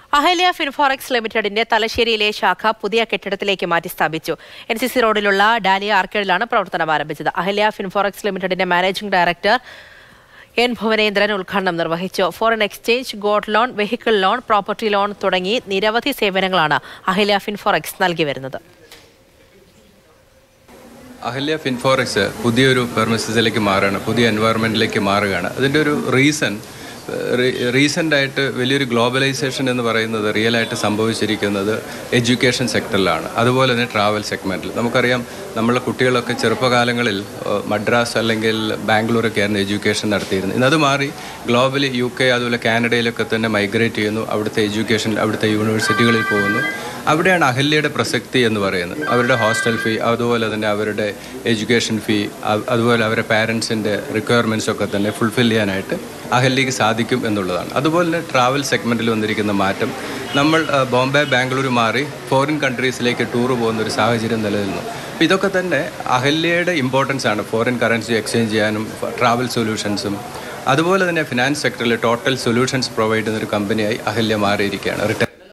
അഹല്യ ഫിൻഫോറക്സ് ലിമിറ്റഡിന്റെ തലശ്ശേരിയിലെ ശാഖ പുതിയ കെട്ടിടത്തിലേക്ക് മാറ്റി സ്ഥാപിച്ചു എൻ സി സി റോഡിലുള്ള ഡാലിയ ആർക്കേഡിലാണ് പ്രവർത്തനം ആരംഭിച്ചത് അഹല്യ ഫിൻഫോറക്സ് ലിമിറ്റഡിന്റെ മാനേജിംഗ് ഡയറക്ടർ എൻ ഭുവനേന്ദ്രൻ ഉദ്ഘാടനം നിർവഹിച്ചു foreign exchange gold loan vehicle loan property loan തുടങ്ങി നിരവധി സേവനങ്ങളാണ് അഹല്യ ഫിൻഫോറക്സ് നൽകി വരുന്നത് അഹല്യ ഫിൻഫോറക്സ് പുതിയൊരു പെർമിസസിലേക്ക് മാറുകയാണ് പുതിയ എൻവയറമെൻറ്റിലേക്ക് മാറുകയാണ് അതിൻ്റെ ഒരു റീസൺ റീസെൻ്റ് ആയിട്ട് വലിയൊരു ഗ്ലോബലൈസേഷൻ എന്ന് പറയുന്നത് റിയൽ ആയിട്ട് സംഭവിച്ചിരിക്കുന്നത് എഡ്യൂക്കേഷൻ സെക്ടറിലാണ് അതുപോലെ തന്നെ ട്രാവൽ സെഗ്മെൻറ്റിൽ നമുക്കറിയാം നമ്മളെ കുട്ടികളൊക്കെ ചെറുപ്പകാലങ്ങളിൽ ഏഹ്, മദ്രാസ് അല്ലെങ്കിൽ ബാംഗ്ലൂരൊക്കെ ആയിരുന്നു എഡ്യൂക്കേഷൻ നടത്തിയിരുന്നത് ഇന്നത് മാറി ഗ്ലോബലി യു കെ അതുപോലെ കാനഡയിലൊക്കെ തന്നെ മൈഗ്രേറ്റ് ചെയ്യുന്നു അവിടുത്തെ എഡ്യൂക്കേഷൻ അവിടുത്തെ യൂണിവേഴ്സിറ്റികളിൽ പോകുന്നു അവിടെയാണ് അഹല്യയുടെ പ്രസക്തി എന്ന് പറയുന്നത് അവരുടെ ഹോസ്റ്റൽ ഫീ അതുപോലെ തന്നെ അവരുടെ എഡ്യൂക്കേഷൻ ഫീ അ- അതുപോലെ അവരുടെ പാരൻസിൻ്റെ റിക്വയർമെൻറ്റ്സ് ഒക്കെ തന്നെ ഫുൾഫിൽ ചെയ്യാനായിട്ട് അഹല്യക്ക് സാധിക്കും എന്നുള്ളതാണ് അതുപോലെ തന്നെ ട്രാവൽ സെഗ്മെൻറ്റിൽ വന്നിരിക്കുന്ന മാറ്റം നമ്മൾ ആ, ബോംബെ ബാംഗ്ലൂർ മാറി ഫോറിൻ കൺട്രീസിലേക്ക് ടൂർ പോകുന്ന ഒരു സാഹചര്യം നിലനിന്നു അപ്പോൾ ഇതൊക്കെ തന്നെ അഹല്യയുടെ ഇമ്പോർട്ടൻസ് ആണ് ഫോറിൻ കറൻസി എക്സ്ചേഞ്ച് ചെയ്യാനും ട്രാവൽ സൊല്യൂഷൻസും അതുപോലെ തന്നെ ഫിനാൻസ് സെക്ടറിൽ ടോട്ടൽ സൊല്യൂഷൻസ് പ്രൊവൈഡ് ചെയ്യുന്ന ഒരു കമ്പനിയായി അഹല്യ മാറിയിരിക്കുകയാണ് റിട്ടേൺ